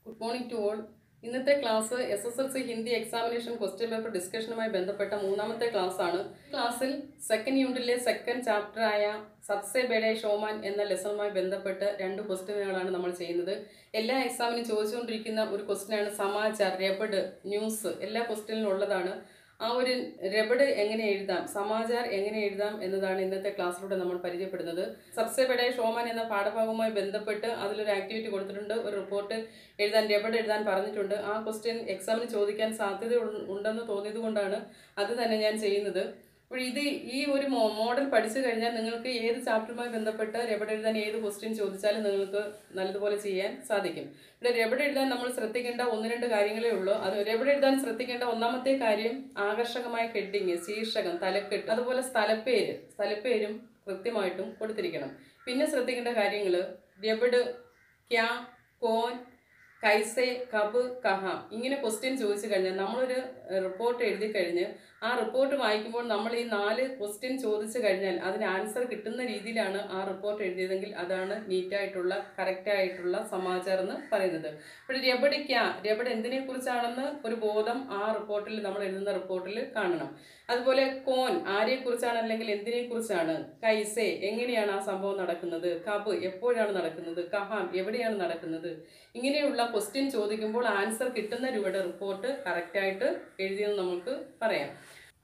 good morning to all ഇന്നത്തെ class S S L C Hindi examination question paper ഡിസ്കഷനുമായി ബന്ധപ്പെട്ട മൂന്നാമത്തെ ക്ലാസ് ആണ് ക്ലാസ്സിൽ സെക്കൻഡ് യൂണിറ്റിലെ സെക്കൻഡ് ചാപ്റ്ററായ സബ്സെ ബേഡെ ഷോമാൻ എന്ന ലെസണുമായി ബന്ധപ്പെട്ട് രണ്ട് ക്വസ്റ്റ്യനുകളാണ് നമ്മൾ ചെയ്യുന്നത് എല്ലാ എക്സാമിനും ചോദിച്ചുകൊണ്ടിരിക്കുന്ന ഒരു ക്വസ്റ്റ്യനാണ് സമാചാർ രബഡ് ന്യൂസ് എല്ലാ ക്വസ്റ്റ്യനിലും ഉള്ളതാണ് ആ ഒരു രബഡ് എങ്ങനെ എഴുതാം സമാചാർ എങ്ങനെ എഴുതാം എന്നതാണ് ഇന്നത്തെ ക്ലാസ്സിലൂടെ നമ്മൾ പരിചയപ്പെടുന്നത് സബ്സെ ബഡെ ഷോമാൻ എന്ന പാഠഭാഗവുമായി ബന്ധപ്പെട്ട് അതിലൊരു ആക്ടിവിറ്റി കൊടുത്തിട്ടുണ്ട് ഒരു റിപ്പോർട്ട് എഴുതാൻ രബഡ് എഴുതാൻ പറഞ്ഞിട്ടുണ്ട് ആ ക്വസ്റ്റ്യൻ എക്സാമിന് ചോദിക്കാൻ സാധ്യത ഉൺ- ഉണ്ടെന്ന് തോന്നിയത് കൊണ്ടാണ് അത് തന്നെ ഞാൻ ചെയ്യുന്നത് അപ്പോൾ ഇത് ഈ ഒരു മോ മോഡൽ പഠിച്ചു കഴിഞ്ഞാൽ നിങ്ങൾക്ക് ഏത് ചാപ്റ്ററുമായി ബന്ധപ്പെട്ട് രബഡ് എഴുതാൻ ഏത് ക്വസ്റ്റ്യൻ ചോദിച്ചാലും നിങ്ങൾക്ക് നല്ലതുപോലെ ചെയ്യാൻ സാധിക്കും ഇവിടെ രബഡ് എഴുതാൻ നമ്മൾ ശ്രദ്ധിക്കേണ്ട ഒന്ന് രണ്ട് കാര്യങ്ങളേ ഉള്ളൂ അത് രബഡ് എഴുതാൻ ശ്രദ്ധിക്കേണ്ട ഒന്നാമത്തെ കാര്യം ആകർഷകമായ ഹെഡിങ് ശീർഷകം തലക്കെട്ട് അതുപോലെ സ്ഥലപ്പേര് സ്ഥലപ്പേരും കൃത്യമായിട്ടും കൊടുത്തിരിക്കണം പിന്നെ ശ്രദ്ധിക്കേണ്ട കാര്യങ്ങൾ രബഡ് ക്യാ കോൻ കൈസെ കബ് കഹ ഇങ്ങനെ ക്വസ്റ്റ്യൻ ചോദിച്ചു കഴിഞ്ഞാൽ നമ്മളൊരു റിപ്പോർട്ട് എഴുതി കഴിഞ്ഞ് ആ റിപ്പോർട്ട് വായിക്കുമ്പോൾ നമ്മൾ ഈ നാല് ക്വസ്റ്റ്യൻ ചോദിച്ചു കഴിഞ്ഞാൽ അതിന് ആൻസർ കിട്ടുന്ന രീതിയിലാണ് ആ റിപ്പോർട്ട് എഴുതിയതെങ്കിൽ അതാണ് നീറ്റായിട്ടുള്ള കറക്റ്റായിട്ടുള്ള സമാചാരം എന്ന് പറയുന്നത് അപ്പോൾ രബടിക്ക രബഡ് എന്തിനെ കുറിച്ചാണെന്ന് ഒരു ബോധം ആ റിപ്പോർട്ടിൽ നമ്മൾ എഴുതുന്ന റിപ്പോർട്ടിൽ കാണണം അതുപോലെ കോൻ ആരെക്കുറിച്ചാണ് അല്ലെങ്കിൽ എന്തിനെ കുറിച്ചാണ് കൈസെ എങ്ങനെയാണ് ആ സംഭവം നടക്കുന്നത് കബ് എപ്പോഴാണ് നടക്കുന്നത് കഹാം എവിടെയാണ് നടക്കുന്നത് ഇങ്ങനെയുള്ള ക്വസ്റ്റ്യൻ ചോദിക്കുമ്പോൾ ആൻസർ കിട്ടുന്ന രൂപയുടെ റിപ്പോർട്ട് കറക്റ്റായിട്ട് എഴുതിയെന്ന് നമുക്ക് പറയാം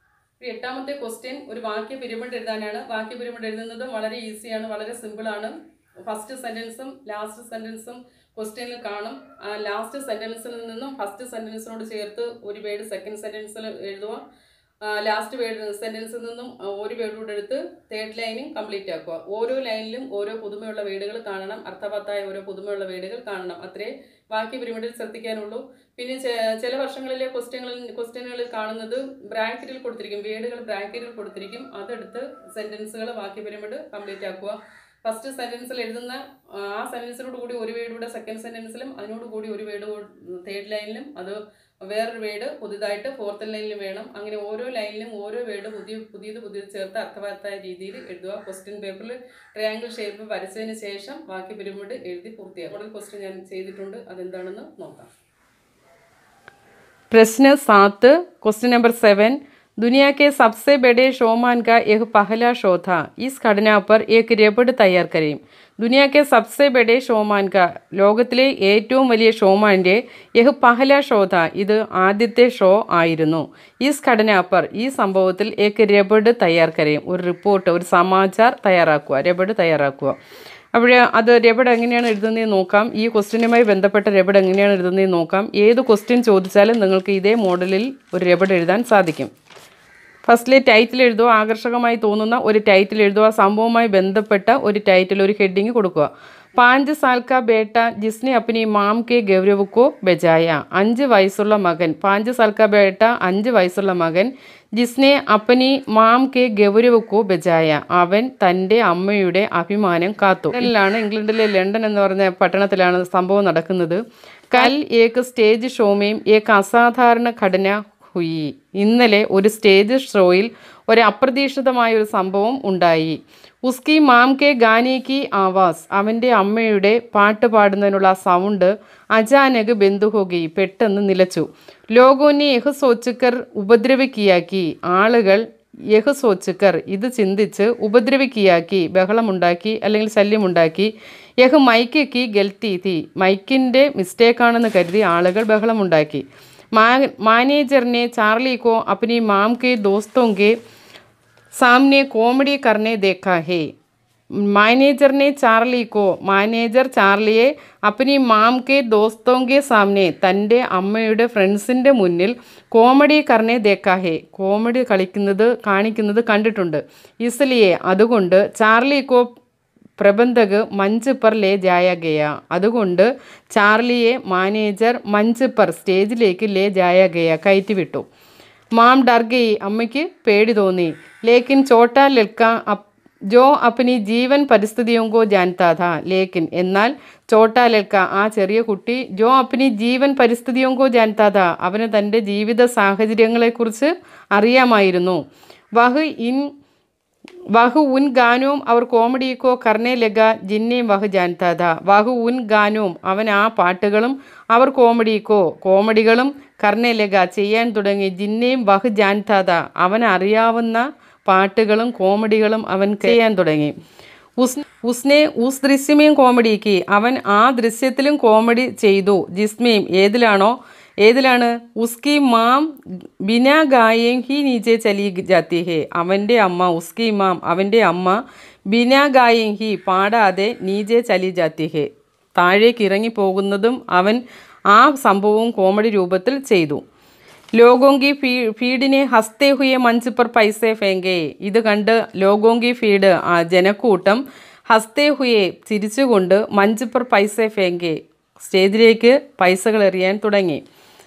ഈ എട്ടാമത്തെ ക്വസ്റ്റ്യൻ ഒരു വാക്യ പിരമിഡ് എഴുതാനാണ് വാക്യ പിരമിഡ് എഴുതുന്നത് വളരെ ഈസിയാണ് വളരെ സിമ്പിളാണ് ഫസ്റ്റ് സെൻറ്റൻസും ലാസ്റ്റ് സെൻറ്റൻസും ക്വസ്റ്റ്യനിൽ കാണും ആ ലാസ്റ്റ് സെൻറ്റൻസിൽ നിന്നും ഫസ്റ്റ് സെൻറ്റൻസിനോട് ചേർത്ത് ഒരു വേർഡ് സെക്കൻഡ് സെൻറ്റൻസിൽ എഴുതുക ലാസ്റ്റ് വേർഡ് സെൻറ്റൻസിൽ നിന്നും ആ, ഒരു വേർഡ് കൂടെ എടുത്ത് തേർഡ് ലൈനും കംപ്ലീറ്റ് ആക്കുക ഓരോ ലൈനിലും ഓരോ പുതുമയുള്ള വേർഡുകൾ കാണണം അർത്ഥവത്തായ ഓരോ പുതുമയുള്ള വേർഡുകൾ കാണണം അത്രേ വാക്യ പിരമിഡിൽ ശ്രദ്ധിക്കാനുള്ളൂ പിന്നെ ചെ- ചില വർഷങ്ങളിലെ ക്വസ്റ്റ്യങ്ങളിൽ ക്വസ്റ്റ്യനുകളിൽ കാണുന്നത് ബ്രാക്കറ്റിൽ കൊടുത്തിരിക്കും വേർഡുകൾ ബ്രാക്കറ്റിൽ കൊടുത്തിരിക്കും അതെടുത്ത് സെൻറ്റൻസുകൾ വാക്യ പിരമിഡ് കംപ്ലീറ്റ് ആക്കുക ഫസ്റ്റ് സെൻറ്റൻസിൽ എഴുതുന്ന ആ, ആ സെൻറ്റൻസിനോട് കൂടി ഒരു വേർഡ് കൂടെ സെക്കൻഡ് സെൻറ്റൻസിലും അതിനോട് കൂടി ഒരു വേർഡ് തേർഡ് ലൈനിലും അത് വേറൊരു വേർഡ് പുതുതായിട്ട് ഫോർത്ത് ലൈനിലും വേണം അങ്ങനെ ഓരോ ലൈനിലും ഓരോ വേർഡ് പുതിയ പുതിയത് പുതിയത് ചേർത്ത് അർത്ഥവത്തായ രീതിയിൽ എഴുതുക ക്വസ്റ്റ്യൻ പേപ്പറിൽ ട്രയാങ്കിൾ ഷേപ്പ് വരച്ചതിന് ശേഷം ബാക്കി പിരമിഡ് എഴുതി പൂർത്തിയാക്കും മോഡൽ ക്വസ്റ്റ്യൻ ഞാൻ ചെയ്തിട്ടുണ്ട് അതെന്താണെന്ന് നോക്കാം प्रश्न सात क्वेश्चन नंबर सेवन दुनिया के सबसे बड़े शोमान का एक पहला शो था इस घटना पर एक रिपोर्ट तैयार करें ദുനിയ കെ സബ്സെ ബഡെ ഷോമാൻ കാ ലോകത്തിലെ ഏറ്റവും വലിയ ഷോമാൻ്റെ യഹ് പഹല ഷോ ഥാ ഇത് ആദ്യത്തെ ഷോ ആയിരുന്നു ഈ ഘടന പർ ഈ സംഭവത്തിൽ ഏക്ക് രബഡ് തയ്യാർ കരയും ഒരു റിപ്പോർട്ട് ഒരു സമാചാർ തയ്യാറാക്കുക രബഡ് തയ്യാറാക്കുക അപ്പോൾ അത് രബഡ് എങ്ങനെയാണ് എഴുതുന്നതെന്ന് നോക്കാം ഈ ക്വസ്റ്റ്യനുമായി ബന്ധപ്പെട്ട രബഡ് എങ്ങനെയാണ് എഴുതുന്നതെന്ന് നോക്കാം ഏത് ക്വസ്റ്റ്യൻ ചോദിച്ചാലും നിങ്ങൾക്ക് ഇതേ മോഡലിൽ ഒരു രബഡ് എഴുതാൻ സാധിക്കും ഫസ്റ്റിലെ ടൈറ്റിൽ എഴുതുക ആകർഷകമായി തോന്നുന്ന ഒരു ടൈറ്റിൽ എഴുതുക സംഭവവുമായി ബന്ധപ്പെട്ട ഒരു ടൈറ്റിൽ ഒരു ഹെഡിങ് കൊടുക്കുക പാഞ്ച് സാൽ കാ ബേട്ട ജിസ്നെ അപ്പനി മാം കെ ഗൗരവ് കോ ബജായ അഞ്ച് വയസ്സുള്ള മകൻ പാഞ്ച് സാൽ കാ ബേട്ട അഞ്ച് വയസ്സുള്ള മകൻ ജിസ്നെ അപ്പനി മാം കെ ഗൗരവ് കോ ബജായ അവൻ തൻ്റെ അമ്മയുടെ അഭിമാനം കാത്തു ലണ്ടനിലാണ് ഇംഗ്ലണ്ടിലെ ലണ്ടൻ എന്ന് പറഞ്ഞ പട്ടണത്തിലാണ് സംഭവം നടക്കുന്നത് കൽ ഏക്ക് സ്റ്റേജ് ഷോമേയും ഏക്ക് അസാധാരണ ഘടന ഹുയി ഇന്നലെ ഒരു സ്റ്റേജ് ഷോയിൽ ഒരു അപ്രതീക്ഷിതമായ ഒരു സംഭവം ഉണ്ടായി ഉസ്കി മാം കെ ഗാനെ കി ആവാസ് അവൻ്റെ അമ്മയുടെ പാട്ട് പാടുന്നതിനുള്ള സൗണ്ട് അചാനക് ബന്ധുഹോഗി പെട്ടെന്ന് നിലച്ചു ലോകോനെ യഹ് സോച്ചുക്കർ ഉപദ്രവിക്കിയാക്കി ആളുകൾ യഹ് സോച്ചുക്കർ ഇത് ചിന്തിച്ച് ഉപദ്രവിക്കിയാക്കി ബഹളമുണ്ടാക്കി അല്ലെങ്കിൽ ശല്യമുണ്ടാക്കി യഹ് മൈക്കി ഗൽത്തി തീ മൈക്കിൻ്റെ മിസ്റ്റേക്കാണെന്ന് കരുതി ആളുകൾ ബഹളമുണ്ടാക്കി മാ- മാനേജർ ने चार्ली को अपनी माम के दोस्तों के सामने कॉमेडी करने देखा है മാനേജർ ने ചാർലി കോ മാനേജർ ചാർലിയെ അപ്പനി മാം കെ ദോസ്തോം കെ സാമനെ തൻ്റെ അമ്മയുടെ ഫ്രണ്ട്സിൻ്റെ മുന്നിൽ കോമഡി കർണെ ദേക്കാ ഹേ കോമഡി കളിക്കുന്നത് കാണിക്കുന്നത് കണ്ടിട്ടുണ്ട് ഇസ്ലിയെ അതുകൊണ്ട് ചാർലി കോ പ്രബന്ധക് മഞ്ച് പർ ലേ ജായ ഗയ അതുകൊണ്ട് ചാർലിയെ മാനേജർ മഞ്ച് പർ സ്റ്റേജിലേക്ക് ലേ ജായ ഗയ കയറ്റിവിട്ടു മാം ഡർ ഗയി അമ്മയ്ക്ക് പേടി തോന്നി ലേക്കിൻ ചോട്ടാ ലൽക്ക അപ് ജോ അപ്പനി ജീവൻ പരിസ്ഥിതിയും കോ ജാൻതാ ഥാ ലേക്കിൻ എന്നാൽ ചോട്ടാ ലൽക്ക ആ ചെറിയ കുട്ടി ജോ അപ്പനി ജീവൻ പരിസ്ഥിതിയും കോ ജാൻതാ ഥാ അവന് തൻ്റെ ജീവിത സാഹചര്യങ്ങളെക്കുറിച്ച് അറിയാമായിരുന്നു വഹ് ഇൻ വഹ് ഉൻ ഗാനവും അവർ കോമഡിക്കോ കർണേ ലഗ ജിന്നെയും വഹ് ജാൻതാത വഹ് ഉൻ ഗാനവും അവൻ ആ പാട്ടുകളും അവർ കോമഡിക്കോ കോമഡികളും കർണേ ലഗ ചെയ്യാൻ തുടങ്ങി ജിന്നെയും വഹ് ജാൻതാത അവൻ അറിയാവുന്ന പാട്ടുകളും കോമഡികളും അവൻ ചെയ്യാൻ തുടങ്ങി ഉസ് ഉസ്നെ ഉസ് ദൃശ്യമേയും കോമഡിക്ക് അവൻ ആ ദൃശ്യത്തിലും കോമഡി ചെയ്തു ജിസ്മയും ഏതിലാണോ ഏതിലാണ് ഉസ്കി മാം ബിനാ ഗായേം ഹി നീച്ചെ ചലി ജാത്തി ഹേ അവൻ്റെ അമ്മ ഉസ്കി മാം അവൻ്റെ അമ്മ ബിനാ ഗായേം ഹി പാടാതെ നീജെ ചലി ജാത്തി ഹേ താഴേക്ക് ഇറങ്ങി പോകുന്നതും അവൻ ആ സംഭവവും കോമഡി രൂപത്തിൽ ചെയ്തു ലോഗോങ്കി ഫീ ഫീഡിനെ ഹസ്തേ ഹുയെ മഞ്ച് പർ പൈസേ ഫേങ്കേ ഇത് കണ്ട് ലോഗോങ്കി ഫീഡ് ആ ജനക്കൂട്ടം ഹസ്തേ ഹുയെ ചിരിച്ചുകൊണ്ട് മഞ്ച് പർ പൈസേ ഫേങ്കേ സ്റ്റേജിലേക്ക് പൈസകൾ എറിയാൻ തുടങ്ങി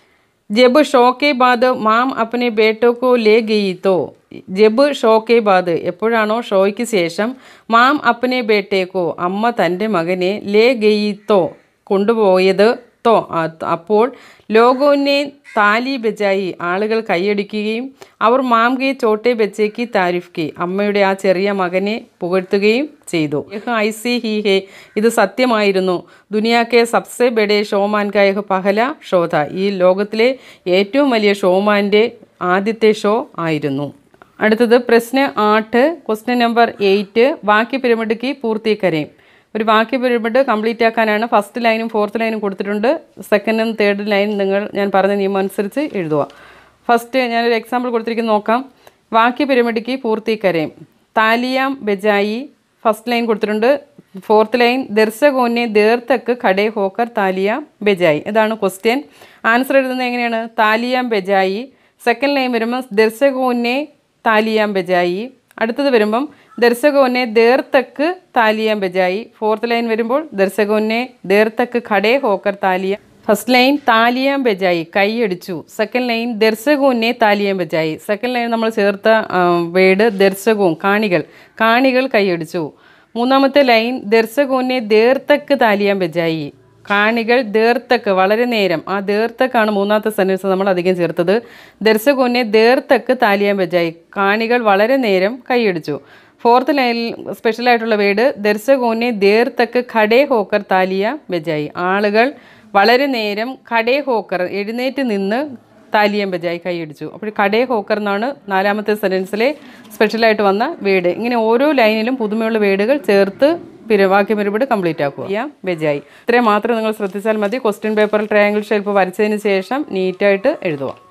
ജബ് ഷോക്കെ ബാദ് മാം അപ്പനെ ബേട്ടോക്കോ ലേ ഗെയ്ത്തോ ജബ് ഷോക്കെ ബാദ് എപ്പോഴാണോ ഷോയ്ക്ക് ശേഷം മാം അപ്പനെ ബേട്ടേക്കോ അമ്മ തൻ്റെ മകനെ ലേ ഗെയ്ത്തോ കൊണ്ടുപോയത് തോ അപ്പോൾ ലോകോനെ താലി ബജായി ആളുകൾ കൈയടിക്കുകയും അവർ മാംകെ ചോട്ടെ ബച്ചേക്ക് താരിഫ് കി അമ്മയുടെ ആ ചെറിയ മകനെ പുകഴ്ത്തുകയും ചെയ്തു യഹ് ഐസി ഹി ഹേ ഇത് സത്യമായിരുന്നു ദുനിയാക്കെ സബ്സെ ബെഡെ ഷോമാൻ കാ യഹ് പഹല ഷോധ ഈ ലോകത്തിലെ ഏറ്റവും വലിയ ഷോമാൻ്റെ ആദ്യത്തെ ഷോ ആയിരുന്നു അടുത്തത് പ്രശ്ന ആട്ട് ക്വസ്റ്റ്യൻ നമ്പർ എയ്റ്റ് വാക്യ പിരമിഡ് കി പൂർത്തി കരേം ഒരു വാക്യ പിരമിഡ് കംപ്ലീറ്റ് ആക്കാനാണ് ഫസ്റ്റ് ലൈനും ഫോർത്ത് ലൈനും കൊടുത്തിട്ടുണ്ട് സെക്കൻഡും തേർഡ് ലൈൻ നിങ്ങൾ ഞാൻ പറഞ്ഞ നിയമം അനുസരിച്ച് എഴുതുക ഫസ്റ്റ് ഞാനൊരു എക്സാമ്പിൾ കൊടുത്തിരിക്കുന്നത് നോക്കാം വാക്യ പിരമിഡിക്ക് പൂർത്തി കരയും താലിയാം ബെജായി ഫസ്റ്റ് ലൈൻ കൊടുത്തിട്ടുണ്ട് ഫോർത്ത് ലൈൻ ദർശകോനെ ദേർത്തക്ക് ഖടേ ഹോക്കർ താലിയാം ബെജായി ഇതാണ് ക്വസ്റ്റ്യൻ ആൻസർ എഴുതുന്നത് എങ്ങനെയാണ് താലിയാം ബെജായി സെക്കൻഡ് ലൈൻ വരുമ്പോൾ ദർശകോനെ താലിയാം ബെജായി അടുത്തത് വരുമ്പം ദർശകോനെ ദേർത്തക്ക് താലിയാം ബജായി ഫോർത്ത് ലൈൻ വരുമ്പോൾ ദർശകോനെ ദേർത്തക്ക് ഖടേ ഹോക്കർ താലിയ ഫസ്റ്റ് ലൈൻ താലിയാം ബജായി കൈയടിച്ചു സെക്കൻഡ് ലൈൻ ദർശകോനെ താലിയാം ബജായി സെക്കൻഡ് ലൈൻ നമ്മൾ ചേർത്ത വേർഡ് ദർശകവും കാണികൾ കാണികൾ കൈയടിച്ചു മൂന്നാമത്തെ ലൈൻ ദർശകോനെ ദേർത്തക്ക് താലിയാം ബജായി കാണികൾ ദേർത്തക്ക് വളരെ നേരം ആ ദേർത്തക്കാണ് മൂന്നാമത്തെ സെൻറ്റൻസ് നമ്മൾ അധികം ചേർത്തത് ദർശകോനെ ദേർത്തക്ക് താലിയാൻ ബജായി കാണികൾ വളരെ നേരം കൈയടിച്ചു ഫോർത്ത് ലൈനിൽ സ്പെഷ്യലായിട്ടുള്ള വേർഡ് ദർശകോനെ ദേർത്തക്ക് ഖടേ ഹോക്കർ താലിയ ബജായി ആളുകൾ വളരെ നേരം ഖടേ ഹോക്കർ എഴുന്നേറ്റ് നിന്ന് താലിയം ബജായി കൈയടിച്ചു അപ്പോൾ കടേ ഹോക്കർ എന്നാണ് നാലാമത്തെ സെൻറ്റൻസിലെ സ്പെഷ്യലായിട്ട് വന്ന വേർഡ് ഇങ്ങനെ ഓരോ ലൈനിലും പുതുമയുള്ള വേർഡുകൾ ചേർത്ത് പിന്നെ വാക്യം ഒരുപാട് കംപ്ലീറ്റ് ആക്കുക ചെയ്യാം ബെജായി ഇത്രയും മാത്രം നിങ്ങൾ ശ്രദ്ധിച്ചാൽ മതി ക്വസ്റ്റ്യൻ പേപ്പറിൽ ട്രയാങ്കിൾ ഷേപ്പ് വരച്ചതിന് ശേഷം നീറ്റായിട്ട് എഴുതുക